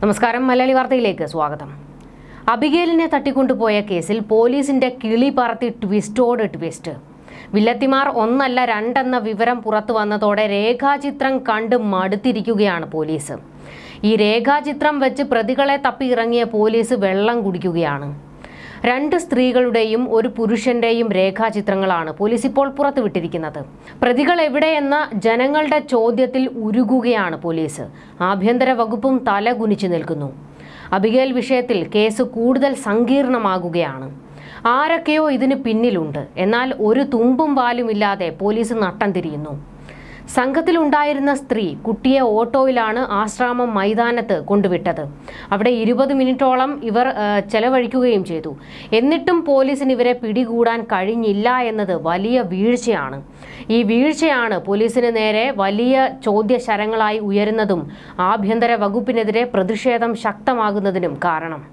നമസ്കാരം മലയാളി വാർത്തയിലേക്ക് സ്വാഗതം അബിഗേലിനെ തട്ടിക്കൊണ്ടുപോയ കേസിൽ പോലീസിന്റെ കിളി പറത്തി ട്വിസ്റ്റോട് ട്വിസ്റ്റ് വില്ലത്തിമാർ ഒന്നല്ല രണ്ടെന്ന വിവരം പുറത്തു വന്നതോടെ രേഖാചിത്രം കണ്ട് മടുത്തിരിക്കുകയാണ് പോലീസ് ഈ രേഖാചിത്രം വെച്ച് പ്രതികളെ തപ്പി ഇറങ്ങിയ പോലീസ് വെള്ളം കുടിക്കുകയാണ് രണ്ട് സ്ത്രീകളുടെയും ഒരു പുരുഷന്റെയും രേഖാചിത്രങ്ങളാണ് പോലീസ് ഇപ്പോൾ പുറത്തുവിട്ടിരിക്കുന്നത് പ്രതികൾ എവിടെയെന്ന ജനങ്ങളുടെ ചോദ്യത്തിൽ ഉരുകുകയാണ് പോലീസ് ആഭ്യന്തര വകുപ്പും തല കുനിച്ചു നിൽക്കുന്നു അബിഗേൽ വിഷയത്തിൽ കേസ് കൂടുതൽ സങ്കീർണമാകുകയാണ് ആരൊക്കെയോ ഇതിന് പിന്നിലുണ്ട് എന്നാൽ ഒരു തുമ്പും വാലുമില്ലാതെ പോലീസ് നട്ടം തിരിയുന്നു സംഘത്തിലുണ്ടായിരുന്ന സ്ത്രീ കുട്ടിയെ ഓട്ടോയിലാണ് ആശ്രാമം മൈതാനത്ത് കൊണ്ടുവിട്ടത് അവിടെ ഇരുപത് മിനിറ്റോളം ഇവർ ആ, ചെലവഴിക്കുകയും ചെയ്തു എന്നിട്ടും പോലീസിന് ഇവരെ പിടികൂടാൻ കഴിഞ്ഞില്ല എന്നത് വലിയ വീഴ്ചയാണ് ഈ വീഴ്ചയാണ് പോലീസിന് നേരെ വലിയ ചോദ്യശരങ്ങളായി ഉയരുന്നതും ആഭ്യന്തര വകുപ്പിനെതിരെ പ്രതിഷേധം ശക്തമാകുന്നതിനും കാരണം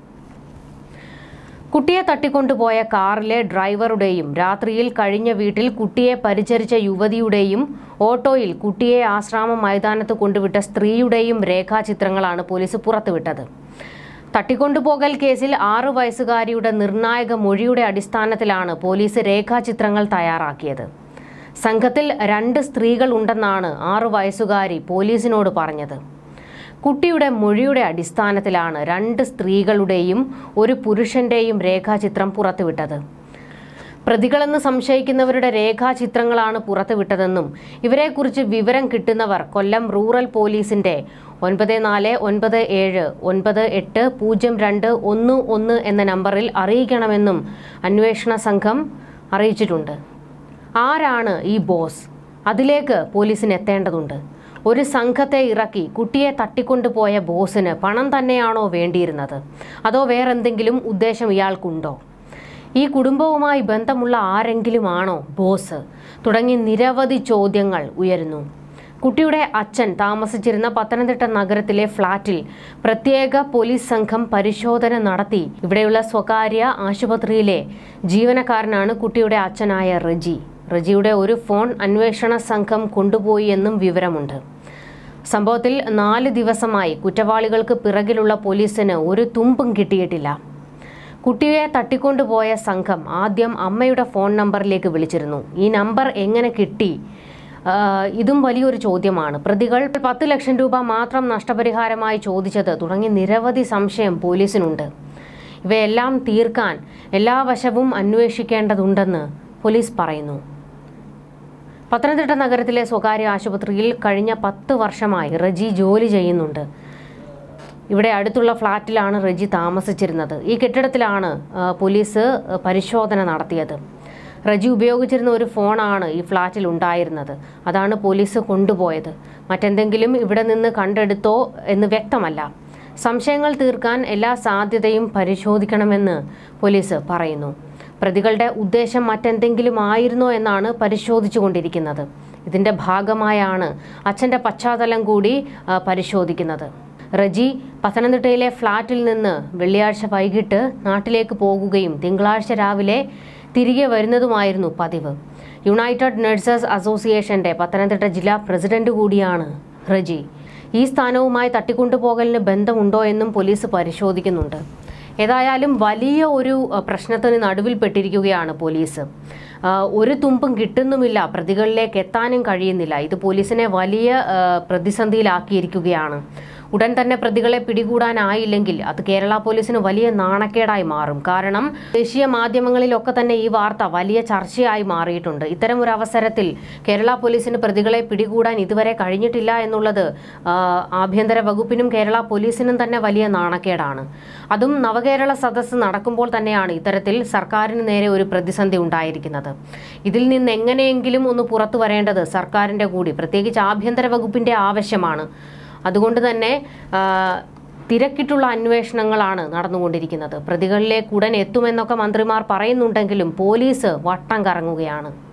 കുട്ടിയെ തട്ടിക്കൊണ്ടുപോയ കാറിലെ ഡ്രൈവറുടെയും രാത്രിയിൽ കഴിഞ്ഞ വീട്ടിൽ കുട്ടിയെ പരിചരിച്ച യുവതിയുടെയും ഓട്ടോയിൽ കുട്ടിയെ ആശ്രാമം മൈതാനത്ത് കൊണ്ടുവിട്ട സ്ത്രീയുടെയും രേഖാചിത്രങ്ങളാണ് പോലീസ് പുറത്തുവിട്ടത് തട്ടിക്കൊണ്ടുപോകൽ കേസിൽ ആറു വയസ്സുകാരിയുടെ നിർണായക മൊഴിയുടെ അടിസ്ഥാനത്തിലാണ് പോലീസ് രേഖാചിത്രങ്ങൾ തയ്യാറാക്കിയത് സംഘത്തിൽ രണ്ട് സ്ത്രീകൾ ഉണ്ടെന്നാണ് ആറു വയസ്സുകാരി പോലീസിനോട് പറഞ്ഞത് കുട്ടിയുടെ മൊഴിയുടെ അടിസ്ഥാനത്തിലാണ് രണ്ട് സ്ത്രീകളുടെയും ഒരു പുരുഷന്റെയും രേഖാചിത്രം പുറത്തുവിട്ടത് പ്രതികളെന്ന് സംശയിക്കുന്നവരുടെ രേഖാചിത്രങ്ങളാണ് പുറത്തുവിട്ടതെന്നും ഇവരെക്കുറിച്ച് വിവരം കിട്ടുന്നവർ കൊല്ലം റൂറൽ പോലീസിന്റെ ഒൻപത് നാല് ഒൻപത് ഏഴ് ഒൻപത് എട്ട് പൂജ്യം രണ്ട് ഒന്ന് ഒന്ന് എന്ന നമ്പറിൽ അറിയിക്കണമെന്നും അന്വേഷണ സംഘം അറിയിച്ചിട്ടുണ്ട് ആരാണ് ഈ ബോസ് അതിലേക്ക് പോലീസിന് എത്തേണ്ടതുണ്ട് ഒരു സംഘത്തെ ഇറക്കി കുട്ടിയെ തട്ടിക്കൊണ്ടുപോയ ബോസിന് പണം തന്നെയാണോ വേണ്ടിയിരുന്നത് അതോ വേറെന്തെങ്കിലും ഉദ്ദേശം ഇയാൾക്കുണ്ടോ ഈ കുടുംബവുമായി ബന്ധമുള്ള ആരെങ്കിലും ആണോ ബോസ് തുടങ്ങി നിരവധി ചോദ്യങ്ങൾ ഉയരുന്നു കുട്ടിയുടെ അച്ഛൻ താമസിച്ചിരുന്ന പത്തനംതിട്ട നഗരത്തിലെ ഫ്ളാറ്റിൽ പ്രത്യേക പോലീസ് സംഘം പരിശോധന നടത്തി ഇവിടെയുള്ള സ്വകാര്യ ആശുപത്രിയിലെ ജീവനക്കാരനാണ് കുട്ടിയുടെ അച്ഛനായ റജി റജിയുടെ ഒരു ഫോൺ അന്വേഷണ സംഘം കൊണ്ടുപോയി എന്നും വിവരമുണ്ട് സംഭവത്തിൽ നാല് ദിവസമായി കുറ്റവാളികൾക്ക് പിറകിലുള്ള പോലീസിന് ഒരു തുമ്പും കിട്ടിയിട്ടില്ല കുട്ടിയെ തട്ടിക്കൊണ്ടുപോയ സംഘം ആദ്യം അമ്മയുടെ ഫോൺ നമ്പറിലേക്ക് വിളിച്ചിരുന്നു ഈ നമ്പർ എങ്ങനെ കിട്ടി ആ, ഇതും വലിയൊരു ചോദ്യമാണ് പ്രതികൾ പത്ത് ലക്ഷം രൂപ മാത്രം നഷ്ടപരിഹാരമായി ചോദിച്ചത് തുടങ്ങി നിരവധി സംശയം പോലീസിനുണ്ട് ഇവയെല്ലാം തീർക്കാൻ എല്ലാ വശവും അന്വേഷിക്കേണ്ടതുണ്ടെന്ന് പോലീസ് പറയുന്നു പത്തനംതിട്ട നഗരത്തിലെ സ്വകാര്യ ആശുപത്രിയിൽ കഴിഞ്ഞ പത്ത് വർഷമായി റജി ജോലി ചെയ്യുന്നുണ്ട് ഇവിടെ അടുത്തുള്ള ഫ്ളാറ്റിലാണ് റജി താമസിച്ചിരുന്നത് ഈ കെട്ടിടത്തിലാണ് ആ, പോലീസ് പരിശോധന നടത്തിയത് റജി ഉപയോഗിച്ചിരുന്ന ഒരു ഫോണാണ് ഈ ഫ്ളാറ്റിൽ ഉണ്ടായിരുന്നത് അതാണ് പോലീസ് കൊണ്ടുപോയത് മറ്റെന്തെങ്കിലും ഇവിടെ നിന്ന് കണ്ടെടുത്തോ എന്ന് വ്യക്തമല്ല സംശയങ്ങൾ തീർക്കാൻ എല്ലാ സാധ്യതയും പരിശോധിക്കണമെന്ന് പോലീസ് പറയുന്നു പ്രതികളുടെ ഉദ്ദേശം മറ്റെന്തെങ്കിലും ആയിരുന്നോ എന്നാണ് പരിശോധിച്ചുകൊണ്ടിരിക്കുന്നത് ഇതിന്റെ ഭാഗമായാണ് അച്ഛന്റെ പശ്ചാത്തലം കൂടി ആ, പരിശോധിക്കുന്നത് റജി പത്തനംതിട്ടയിലെ ഫ്ളാറ്റിൽ നിന്ന് വെള്ളിയാഴ്ച വൈകിട്ട് നാട്ടിലേക്ക് പോകുകയും തിങ്കളാഴ്ച രാവിലെ തിരികെ വരുന്നതുമായിരുന്നു പതിവ് യുണൈറ്റഡ് നഴ്സസ് അസോസിയേഷന്റെ പത്തനംതിട്ട ജില്ലാ പ്രസിഡന്റ് കൂടിയാണ് റജി ഈ സ്ഥാനവുമായി തട്ടിക്കൊണ്ടുപോകലിന് ബന്ധമുണ്ടോ എന്നും പോലീസ് പരിശോധിക്കുന്നുണ്ട് ഏതായാലും വലിയ ഒരു അഹ്, പ്രശ്നത്തിന് നടുവിൽപ്പെട്ടിരിക്കുകയാണ് പോലീസ് ആഹ്, ഒരു തുമ്പും കിട്ടുന്നുമില്ല പ്രതികളിലേക്ക് എത്താനും കഴിയുന്നില്ല ഇത് പോലീസിനെ വലിയ ആഹ്, പ്രതിസന്ധിയിലാക്കിയിരിക്കുകയാണ് ഉടൻ തന്നെ പ്രതികളെ പിടികൂടാനായില്ലെങ്കിൽ അത് കേരള പോലീസിന് വലിയ നാണക്കേടായി മാറും കാരണം ദേശീയ മാധ്യമങ്ങളിലൊക്കെ തന്നെ ഈ വാർത്ത വലിയ ചർച്ചയായി മാറിയിട്ടുണ്ട് ഇത്തരം ഒരു അവസരത്തിൽ കേരള പോലീസിന് പ്രതികളെ പിടികൂടാൻ ഇതുവരെ കഴിഞ്ഞിട്ടില്ല എന്നുള്ളത് ആ, ആഭ്യന്തര വകുപ്പിനും കേരള പോലീസിനും തന്നെ വലിയ നാണക്കേടാണ് അതും നവകേരള സദസ്സ് നടക്കുമ്പോൾ തന്നെയാണ് ഇത്തരത്തിൽ സർക്കാരിന് നേരെ ഒരു പ്രതിസന്ധി ഉണ്ടായിരിക്കുന്നത് ഇതിൽ നിന്ന് എങ്ങനെയെങ്കിലും ഒന്ന് പുറത്തു വരേണ്ടത് സർക്കാരിന്റെ കൂടി പ്രത്യേകിച്ച് ആഭ്യന്തര വകുപ്പിന്റെ ആവശ്യമാണ് അതുകൊണ്ട് തന്നെ ആ, തിരക്കിട്ടുള്ള അന്വേഷണങ്ങളാണ് നടന്നുകൊണ്ടിരിക്കുന്നത് പ്രതികളിലേക്ക് ഉടൻ എത്തുമെന്നൊക്കെ മന്ത്രിമാർ പറയുന്നുണ്ടെങ്കിലും പോലീസ് വട്ടം കറങ്ങുകയാണ്